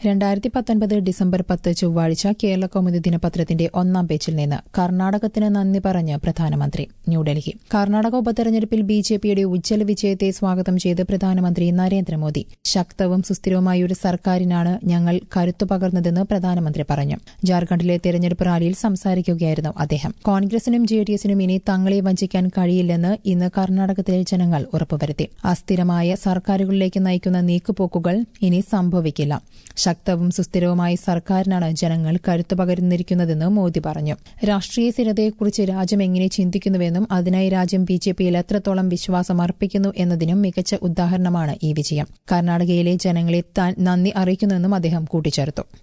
രണ്ടായിരത്തി പത്തൊൻപത് ഡിസംബർ പത്ത് ചൊവ്വാഴ്ച കേരള കൗമുദി ദിനപത്രത്തിന്റെ ഒന്നാം പേജിൽ നിന്ന് കർണാടകത്തിന് നന്ദി പറഞ്ഞ് പ്രധാനമന്ത്രി ന്യൂഡൽഹി കർണാടക ഉപതെരഞ്ഞെടുപ്പിൽ ബി ജെ പിയുടെ ഉജ്ജ്വല വിജയത്തെ സ്വാഗതം ചെയ്ത് പ്രധാനമന്ത്രി നരേന്ദ്രമോദി ശക്തവും സുസ്ഥിരവുമായ ഒരു സർക്കാരിനാണ് ഞങ്ങൾ കരുത്തു പകർന്നതെന്ന് പ്രധാനമന്ത്രി പറഞ്ഞു ജാർഖണ്ഡിലെ തെരഞ്ഞെടുപ്പ് റാലിയിൽ സംസാരിക്കുകയായിരുന്നു അദ്ദേഹം കോൺഗ്രസിനും ജെ ഡി എസിനും ഇനി തങ്ങളെ വഞ്ചിക്കാൻ കഴിയില്ലെന്ന് ഇന്ന് കർണാടകത്തിലെ ജനങ്ങൾ ഉറപ്പുവരുത്തി അസ്ഥിരമായ സർക്കാരുകളിലേക്ക് നയിക്കുന്ന നീക്കുപോക്കുകൾ ഇനി സംഭവിക്കില്ല ശക്തവും സുസ്ഥിരവുമായ സർക്കാരിനാണ് ജനങ്ങൾ കരുത്തു പകരുന്നിരിക്കുന്നതെന്ന് മോദി പറഞ്ഞു രാഷ്ട്രീയ സ്ഥിരതയെക്കുറിച്ച് രാജ്യം എങ്ങനെ ചിന്തിക്കുന്നുവെന്നും അതിനായി രാജ്യം ബി ജെ പിയിൽ എത്രത്തോളം വിശ്വാസം അർപ്പിക്കുന്നു എന്നതിനും മികച്ച ഉദാഹരണമാണ് ഈ വിജയം കർണാടകയിലെ ജനങ്ങളെ താൻ നന്ദി അറിയിക്കുന്നുവെന്നും അദ്ദേഹം കൂട്ടിച്ചേർത്തു